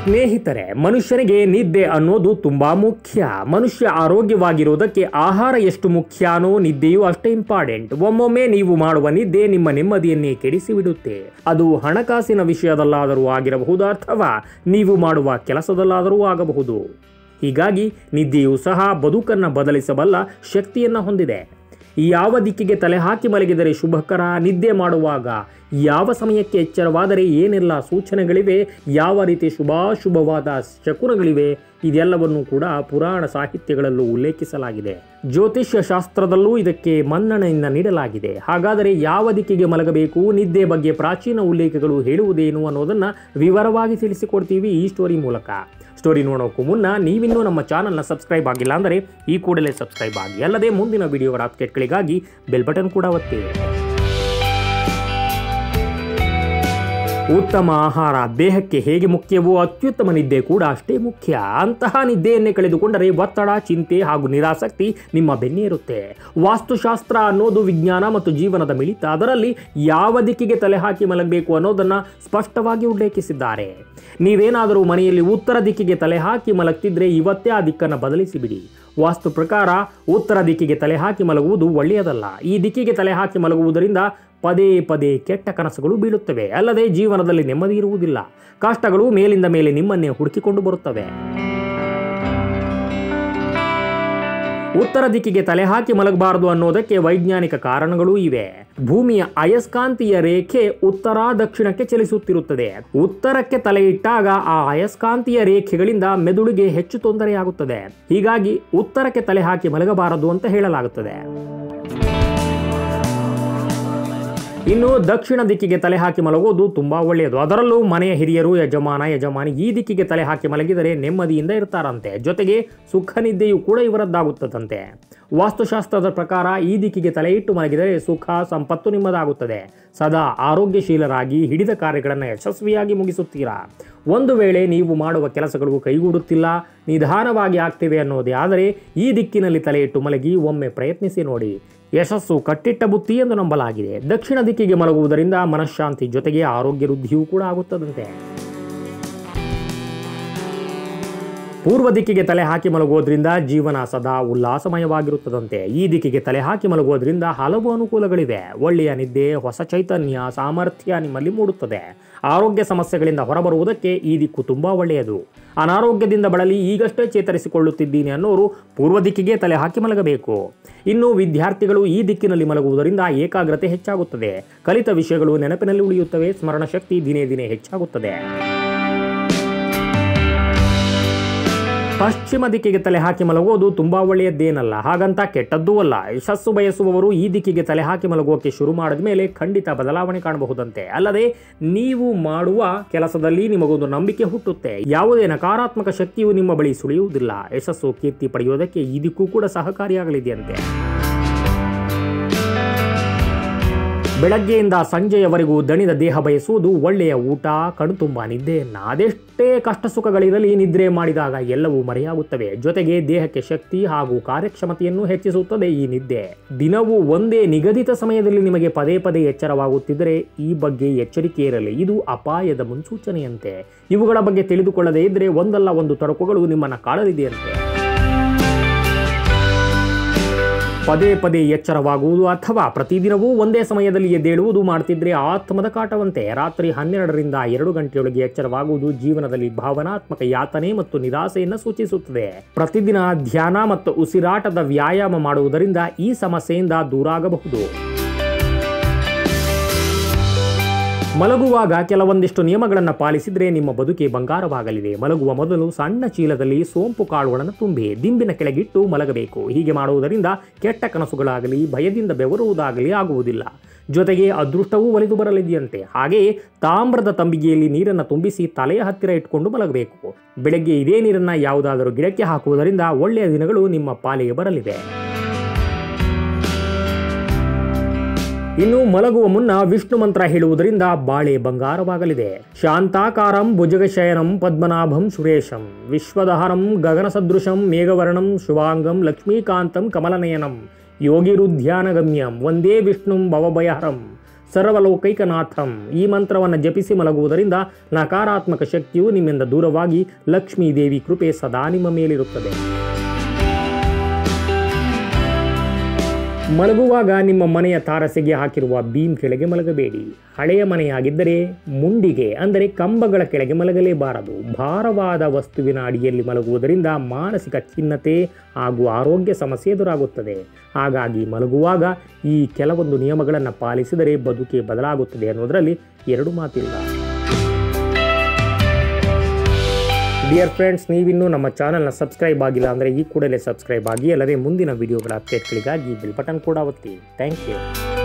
ಸ್ನೇಹಿತರೆ ಮನುಷ್ಯನಿಗೆ ನಿದ್ದೆ ಅನ್ನೋದು ತುಂಬಾ ಮುಖ್ಯ ಮನುಷ್ಯ ಆರೋಗ್ಯವಾಗಿರುವುದಕ್ಕೆ ಆಹಾರ ಎಷ್ಟು ಮುಖ್ಯನೋ ನಿದ್ದೆಯೂ ಅಷ್ಟೇ ಇಂಪಾರ್ಟೆಂಟ್ ಒಮ್ಮೊಮ್ಮೆ ನೀವು ಮಾಡುವ ನಿದ್ದೆ ನಿಮ್ಮ ನೆಮ್ಮದಿಯನ್ನೇ ಕೆಡಿಸಿಬಿಡುತ್ತೆ ಅದು ಹಣಕಾಸಿನ ವಿಷಯದಲ್ಲಾದರೂ ಆಗಿರಬಹುದು ಅಥವಾ ನೀವು ಮಾಡುವ ಕೆಲಸದಲ್ಲಾದರೂ ಆಗಬಹುದು ಹೀಗಾಗಿ ನಿದ್ದೆಯೂ ಸಹ ಬದುಕನ್ನು ಬದಲಿಸಬಲ್ಲ ಶಕ್ತಿಯನ್ನು ಹೊಂದಿದೆ ಯಾವ ದಿಕ್ಕಿಗೆ ತಲೆ ಹಾಕಿ ಮಲಗಿದರೆ ಶುಭಕರ ನಿದ್ದೆ ಮಾಡುವಾಗ ಯಾವ ಸಮಯಕ್ಕೆ ಎಚ್ಚರವಾದರೆ ಏನೆಲ್ಲ ಸೂಚನೆಗಳಿವೆ ಯಾವ ರೀತಿ ಶುಭಾಶುಭವಾದ ಶಕುನಗಳಿವೆ ಇದೆಲ್ಲವನ್ನು ಕೂಡ ಪುರಾಣ ಸಾಹಿತ್ಯಗಳಲ್ಲೂ ಉಲ್ಲೇಖಿಸಲಾಗಿದೆ ಜ್ಯೋತಿಷ್ಯ ಶಾಸ್ತ್ರದಲ್ಲೂ ಇದಕ್ಕೆ ಮನ್ನಣೆಯಿಂದ ನೀಡಲಾಗಿದೆ ಹಾಗಾದರೆ ಯಾವ ದಿಕ್ಕಿಗೆ ಮಲಗಬೇಕು ನಿದ್ದೆ ಬಗ್ಗೆ ಪ್ರಾಚೀನ ಉಲ್ಲೇಖಗಳು ಹೇಳುವುದೇನು ಅನ್ನೋದನ್ನು ವಿವರವಾಗಿ ತಿಳಿಸಿಕೊಡ್ತೀವಿ ಈ ಸ್ಟೋರಿ ಮೂಲಕ ಸ್ಟೋರಿ ನೋಡೋಕ್ಕೂ ಮುನ್ನ ನೀವಿನ್ನೂ ನಮ್ಮ ಚಾನಲ್ನ ಸಬ್ಸ್ಕ್ರೈಬ್ ಆಗಿಲ್ಲ ಅಂದರೆ ಈ ಕೂಡಲೇ ಸಬ್ಸ್ಕ್ರೈಬ್ ಆಗಿ ಅಲ್ಲದೆ ಮುಂದಿನ ವಿಡಿಯೋಗಳ ಅಪ್ಡೇಟ್ಗಳಿಗಾಗಿ ಬೆಲ್ ಬಟನ್ ಕೂಡ ಒತ್ತಿ ಉತ್ತಮ ಆಹಾರ ದೇಹಕ್ಕೆ ಹೇಗೆ ಮುಖ್ಯವೋ ಅತ್ಯುತ್ತಮ ನಿದ್ದೆ ಕೂಡ ಅಷ್ಟೇ ಮುಖ್ಯ ಅಂತಹ ನಿದ್ದೆಯನ್ನೇ ಕಳೆದುಕೊಂಡರೆ ಒತ್ತಡ ಚಿಂತೆ ಹಾಗೂ ನಿರಾಸಕ್ತಿ ನಿಮ್ಮ ಬೆನ್ನೇರುತ್ತೆ ವಾಸ್ತುಶಾಸ್ತ್ರ ಅನ್ನೋದು ವಿಜ್ಞಾನ ಮತ್ತು ಜೀವನದ ಮಿಳಿತ ಅದರಲ್ಲಿ ಯಾವ ದಿಕ್ಕಿಗೆ ತಲೆ ಹಾಕಿ ಮಲಗಬೇಕು ಅನ್ನೋದನ್ನು ಸ್ಪಷ್ಟವಾಗಿ ಉಲ್ಲೇಖಿಸಿದ್ದಾರೆ ನೀವೇನಾದರೂ ಮನೆಯಲ್ಲಿ ಉತ್ತರ ದಿಕ್ಕಿಗೆ ತಲೆ ಹಾಕಿ ಮಲಗ್ತಿದ್ರೆ ಇವತ್ತೇ ಆ ದಿಕ್ಕನ್ನು ಬದಲಿಸಿಬಿಡಿ ವಾಸ್ತು ಪ್ರಕಾರ ಉತ್ತರ ದಿಕ್ಕಿಗೆ ತಲೆ ಹಾಕಿ ಮಲಗುವುದು ಒಳ್ಳೆಯದಲ್ಲ ಈ ದಿಕ್ಕಿಗೆ ತಲೆ ಹಾಕಿ ಮಲಗುವುದರಿಂದ ಪದೇ ಪದೇ ಕೆಟ್ಟ ಕನಸುಗಳು ಬೀಳುತ್ತವೆ ಅಲ್ಲದೆ ಜೀವನದಲ್ಲಿ ನೆಮ್ಮದಿ ಇರುವುದಿಲ್ಲ ಕಷ್ಟಗಳು ಮೇಲಿಂದ ಮೇಲೆ ನಿಮ್ಮನ್ನೇ ಹುಡುಕಿಕೊಂಡು ಬರುತ್ತವೆ ಉತ್ತರ ದಿಕ್ಕಿಗೆ ತಲೆ ಹಾಕಿ ಮಲಗಬಾರದು ಅನ್ನೋದಕ್ಕೆ ವೈಜ್ಞಾನಿಕ ಕಾರಣಗಳೂ ಇವೆ ಭೂಮಿಯ ಅಯಸ್ಕಾಂತೀಯ ರೇಖೆ ಉತ್ತರ ದಕ್ಷಿಣಕ್ಕೆ ಚಲಿಸುತ್ತಿರುತ್ತದೆ ಉತ್ತರಕ್ಕೆ ತಲೆ ಇಟ್ಟಾಗ ಆ ಅಯಸ್ಕಾಂತೀಯ ರೇಖೆಗಳಿಂದ ಮೆದುಳಿಗೆ ಹೆಚ್ಚು ತೊಂದರೆಯಾಗುತ್ತದೆ ಹೀಗಾಗಿ ಉತ್ತರಕ್ಕೆ ತಲೆ ಹಾಕಿ ಮಲಗಬಾರದು ಅಂತ ಹೇಳಲಾಗುತ್ತದೆ ಇನ್ನು ದಕ್ಷಿಣ ದಿಕ್ಕಿಗೆ ತಲೆ ಹಾಕಿ ಮಲಗೋದು ತುಂಬಾ ಒಳ್ಳೆಯದು ಅದರಲ್ಲೂ ಮನೆಯ ಹಿರಿಯರು ಯಜಮಾನ ಯಜಮಾನಿ ಈ ದಿಕ್ಕಿಗೆ ತಲೆ ಹಾಕಿ ಮಲಗಿದರೆ ನೆಮ್ಮದಿಯಿಂದ ಇರ್ತಾರಂತೆ ಜೊತೆಗೆ ಸುಖ ನಿದ್ದೆಯೂ ಕೂಡ ಇವರದ್ದಾಗುತ್ತದಂತೆ ವಾಸ್ತುಶಾಸ್ತ್ರದ ಪ್ರಕಾರ ಈ ದಿಕ್ಕಿಗೆ ತಲೆ ಇಟ್ಟು ಮಲಗಿದರೆ ಸುಖ ಸಂಪತ್ತು ನಿಮ್ಮದಾಗುತ್ತದೆ ಸದಾ ಆರೋಗ್ಯಶೀಲರಾಗಿ ಹಿಡಿದ ಕಾರ್ಯಗಳನ್ನು ಯಶಸ್ವಿಯಾಗಿ ಮುಗಿಸುತ್ತೀರಾ ಒಂದು ವೇಳೆ ನೀವು ಮಾಡುವ ಕೆಲಸಗಳು ಕೈಗೂಡುತ್ತಿಲ್ಲ ನಿಧಾನವಾಗಿ ಆಗ್ತಿವೆ ಅನ್ನೋದೇ ಆದರೆ ಈ ದಿಕ್ಕಿನಲ್ಲಿ ತಲೆ ಇಟ್ಟು ಮಲಗಿ ಒಮ್ಮೆ ಪ್ರಯತ್ನಿಸಿ ನೋಡಿ ಯಶಸ್ಸು ಕಟ್ಟಿಟ್ಟ ಬುತ್ತಿ ಎಂದು ನಂಬಲಾಗಿದೆ ದಕ್ಷಿಣ ದಿಕ್ಕಿಗೆ ಮಲಗುವುದರಿಂದ ಮನಃಶಾಂತಿ ಜೊತೆಗೆ ಆರೋಗ್ಯ ವೃದ್ಧಿಯೂ ಕೂಡ ಆಗುತ್ತದಂತೆ ಪೂರ್ವ ದಿಕ್ಕಿಗೆ ತಲೆ ಹಾಕಿ ಮಲಗೋದ್ರಿಂದ ಜೀವನ ಸದಾ ಉಲ್ಲಾಸಮಯವಾಗಿರುತ್ತದಂತೆ ಈ ದಿಕ್ಕಿಗೆ ತಲೆ ಹಾಕಿ ಮಲಗೋದ್ರಿಂದ ಹಲವು ಅನುಕೂಲಗಳಿವೆ ಒಳ್ಳೆಯ ನಿದ್ದೆ ಹೊಸ ಚೈತನ್ಯ ಸಾಮರ್ಥ್ಯ ನಿಮ್ಮಲ್ಲಿ ಮೂಡುತ್ತದೆ ಆರೋಗ್ಯ ಸಮಸ್ಯೆಗಳಿಂದ ಹೊರಬರುವುದಕ್ಕೆ ಈ ದಿಕ್ಕು ತುಂಬಾ ಒಳ್ಳೆಯದು ಅನಾರೋಗ್ಯದಿಂದ ಬಳಲಿ ಈಗಷ್ಟೇ ಚೇತರಿಸಿಕೊಳ್ಳುತ್ತಿದ್ದೀನಿ ಅನ್ನೋರು ಪೂರ್ವ ದಿಕ್ಕಿಗೆ ತಲೆ ಹಾಕಿ ಮಲಗಬೇಕು ಇನ್ನು ವಿದ್ಯಾರ್ಥಿಗಳು ಈ ದಿಕ್ಕಿನಲ್ಲಿ ಮಲಗುವುದರಿಂದ ಏಕಾಗ್ರತೆ ಹೆಚ್ಚಾಗುತ್ತದೆ ಕಲಿತ ವಿಷಯಗಳು ನೆನಪಿನಲ್ಲಿ ಉಳಿಯುತ್ತವೆ ಸ್ಮರಣ ಶಕ್ತಿ ದಿನೇ ದಿನೇ ಹೆಚ್ಚಾಗುತ್ತದೆ ಪಶ್ಚಿಮ ದಿಕ್ಕಿಗೆ ತಲೆ ಹಾಕಿ ಮಲಗೋದು ತುಂಬಾ ಒಳ್ಳೆಯದ್ದೇನಲ್ಲ ಹಾಗಂತ ಕೆಟ್ಟದ್ದೂ ಅಲ್ಲ ಯಶಸ್ಸು ಬಯಸುವವರು ಈ ದಿಕ್ಕಿಗೆ ತಲೆ ಹಾಕಿ ಮಲಗೋಕೆ ಶುರು ಮಾಡಿದ ಮೇಲೆ ಖಂಡಿತ ಬದಲಾವಣೆ ಕಾಣಬಹುದಂತೆ ಅಲ್ಲದೆ ನೀವು ಮಾಡುವ ಕೆಲಸದಲ್ಲಿ ನಿಮಗೊಂದು ನಂಬಿಕೆ ಹುಟ್ಟುತ್ತೆ ಯಾವುದೇ ನಕಾರಾತ್ಮಕ ಶಕ್ತಿಯು ನಿಮ್ಮ ಬಳಿ ಸುಳಿಯುವುದಿಲ್ಲ ಯಶಸ್ಸು ಕೀರ್ತಿ ಪಡೆಯುವುದಕ್ಕೆ ಈ ದಿಕ್ಕು ಕೂಡ ಸಹಕಾರಿಯಾಗಲಿದೆಯಂತೆ ಬೆಳಗ್ಗೆಯಿಂದ ಸಂಜೆಯವರೆಗೂ ದಣಿದ ದೇಹ ಬಯಸುವುದು ಒಳ್ಳೆಯ ಊಟ ಕಣ್ತುಂಬ ನಿದ್ದೆಯನ್ನ ಅದೆಷ್ಟೇ ಕಷ್ಟ ಸುಖಗಳಿರಲಿ ನಿದ್ರೆ ಮಾಡಿದಾಗ ಎಲ್ಲವೂ ಮರೆಯಾಗುತ್ತವೆ ಜೊತೆಗೆ ದೇಹಕ್ಕೆ ಶಕ್ತಿ ಹಾಗೂ ಕಾರ್ಯಕ್ಷಮತೆಯನ್ನು ಹೆಚ್ಚಿಸುತ್ತದೆ ಈ ನಿದ್ದೆ ದಿನವೂ ಒಂದೇ ನಿಗದಿತ ಸಮಯದಲ್ಲಿ ನಿಮಗೆ ಪದೇ ಪದೇ ಎಚ್ಚರವಾಗುತ್ತಿದ್ದರೆ ಈ ಬಗ್ಗೆ ಎಚ್ಚರಿಕೆ ಇರಲಿ ಇದು ಅಪಾಯದ ಮುನ್ಸೂಚನೆಯಂತೆ ಇವುಗಳ ಬಗ್ಗೆ ತಿಳಿದುಕೊಳ್ಳದೇ ಇದ್ದರೆ ಒಂದಲ್ಲ ಒಂದು ತೊಡಕುಗಳು ನಿಮ್ಮನ್ನು ಕಾಡಲಿದೆಯಂತೆ ಪದೇ ಪದೇ ಎಚ್ಚರವಾಗುವುದು ಅಥವಾ ಪ್ರತಿದಿನವೂ ಒಂದೇ ಸಮಯದಲ್ಲಿ ಎದ್ದೇಳುವುದು ಮಾಡ್ತಿದ್ರೆ ಆತ್ಮದ ಕಾಟವಂತೆ ರಾತ್ರಿ ಹನ್ನೆರಡರಿಂದ ಎರಡು ಗಂಟೆಯೊಳಗೆ ಎಚ್ಚರವಾಗುವುದು ಜೀವನದಲ್ಲಿ ಭಾವನಾತ್ಮಕ ಯಾತನೆ ಮತ್ತು ನಿರಾಸೆಯನ್ನು ಸೂಚಿಸುತ್ತದೆ ಪ್ರತಿದಿನ ಧ್ಯಾನ ಮತ್ತು ಉಸಿರಾಟದ ವ್ಯಾಯಾಮ ಮಾಡುವುದರಿಂದ ಈ ಸಮಸ್ಯೆಯಿಂದ ದೂರಾಗಬಹುದು ಮಲಗುವಾಗ ಕೆಲವೊಂದಿಷ್ಟು ನಿಯಮಗಳನ್ನು ಪಾಲಿಸಿದ್ರೆ ನಿಮ್ಮ ಬದುಕೆ ಬಂಗಾರವಾಗಲಿದೆ ಮಲಗುವ ಮೊದಲು ಸಣ್ಣ ಚೀಲದಲ್ಲಿ ಸೋಂಪು ಕಾಳುಗಳನ್ನು ತುಂಬಿ ದಿಂಬಿನ ಕೆಳಗಿಟ್ಟು ಮಲಗಬೇಕು ಹೀಗೆ ಮಾಡುವುದರಿಂದ ಕೆಟ್ಟ ಕನಸುಗಳಾಗಲಿ ಭಯದಿಂದ ಬೆವರುವುದಾಗಲಿ ಆಗುವುದಿಲ್ಲ ಜೊತೆಗೆ ಅದೃಷ್ಟವೂ ಒಲಿದು ಬರಲಿದೆಯಂತೆ ಹಾಗೆಯೇ ತಾಮ್ರದ ತಂಬಿಗೆಯಲ್ಲಿ ನೀರನ್ನು ತುಂಬಿಸಿ ತಲೆಯ ಹತ್ತಿರ ಇಟ್ಕೊಂಡು ಮಲಗಬೇಕು ಬೆಳಗ್ಗೆ ಇದೇ ನೀರನ್ನು ಯಾವುದಾದರೂ ಗಿಡಕ್ಕೆ ಹಾಕುವುದರಿಂದ ಒಳ್ಳೆಯ ದಿನಗಳು ನಿಮ್ಮ ಪಾಲಿಗೆ ಬರಲಿವೆ ಇನ್ನು ಮಲಗುವ ಮುನ್ನ ವಿಷ್ಣು ಮಂತ್ರ ಹೇಳುವುದರಿಂದ ಬಾಳೆ ಬಂಗಾರವಾಗಲಿದೆ ಶಾಂತಾಕಾರಂ ಭುಜಗಶಯನಂ ಪದ್ಮನಾಭಂ ಸುರೇಶಂ ವಿಶ್ವದಹರಂ ಗಗನ ಸದೃಶಂ ಮೇಘವರ್ಣಂ ಶುಭಾಂಗಂ ಲಕ್ಷ್ಮೀಕಾಂತಂ ಕಮಲನಯನಂ ಯೋಗಿರುಧ್ಯಾನಗಮ್ಯಂ ಒಂದೇ ವಿಷ್ಣುಂ ಭವಭಯಹರಂ ಸರ್ವಲೋಕೈಕನಾಥಂ ಈ ಮಂತ್ರವನ್ನು ಜಪಿಸಿ ಮಲಗುವುದರಿಂದ ನಕಾರಾತ್ಮಕ ಶಕ್ತಿಯು ನಿಮ್ಮಿಂದ ದೂರವಾಗಿ ಲಕ್ಷ್ಮೀ ದೇವಿ ಕೃಪೆ ಸದಾ ನಿಮ್ಮ ಮೇಲಿರುತ್ತದೆ ಮಲಗುವಾಗ ನಿಮ್ಮ ಮನೆಯ ತಾರಸೆಗೆ ಹಾಕಿರುವ ಬೀಮ್ ಕೆಳಗೆ ಮಲಗಬೇಡಿ ಹಳೆಯ ಮನೆಯಾಗಿದ್ದರೆ ಮುಂಡಿಗೆ ಅಂದರೆ ಕಂಬಗಳ ಕೆಳಗೆ ಮಲಗಲೇಬಾರದು ಭಾರವಾದ ವಸ್ತುವಿನ ಅಡಿಯಲ್ಲಿ ಮಲಗುವುದರಿಂದ ಮಾನಸಿಕ ಖಿನ್ನತೆ ಹಾಗೂ ಆರೋಗ್ಯ ಸಮಸ್ಯೆ ಎದುರಾಗುತ್ತದೆ ಹಾಗಾಗಿ ಮಲಗುವಾಗ ಈ ಕೆಲವೊಂದು ನಿಯಮಗಳನ್ನು ಪಾಲಿಸಿದರೆ ಬದುಕೆ ಬದಲಾಗುತ್ತದೆ ಅನ್ನೋದರಲ್ಲಿ ಎರಡು ಮಾತಿಲ್ಲ ಡಿಯರ್ ಫ್ರೆಂಡ್ಸ್ ನೀವಿನ್ನೂ ನಮ್ಮ ಚಾನಲ್ನ ಸಬ್ಸ್ಕ್ರೈಬ್ ಆಗಿಲ್ಲ ಅಂದರೆ ಈ ಕೂಡಲೇ ಸಬ್ಸ್ಕ್ರೈಬ್ ಆಗಿ ಅಲ್ಲದೆ ಮುಂದಿನ ವಿಡಿಯೋಗಳ ಅಪ್ಡೇಟ್ಗಳಿಗಾಗಿ ಬಿಲ್ ಬಟನ್ ಕೂಡ ಒತ್ತಿ ಥ್ಯಾಂಕ್ ಯು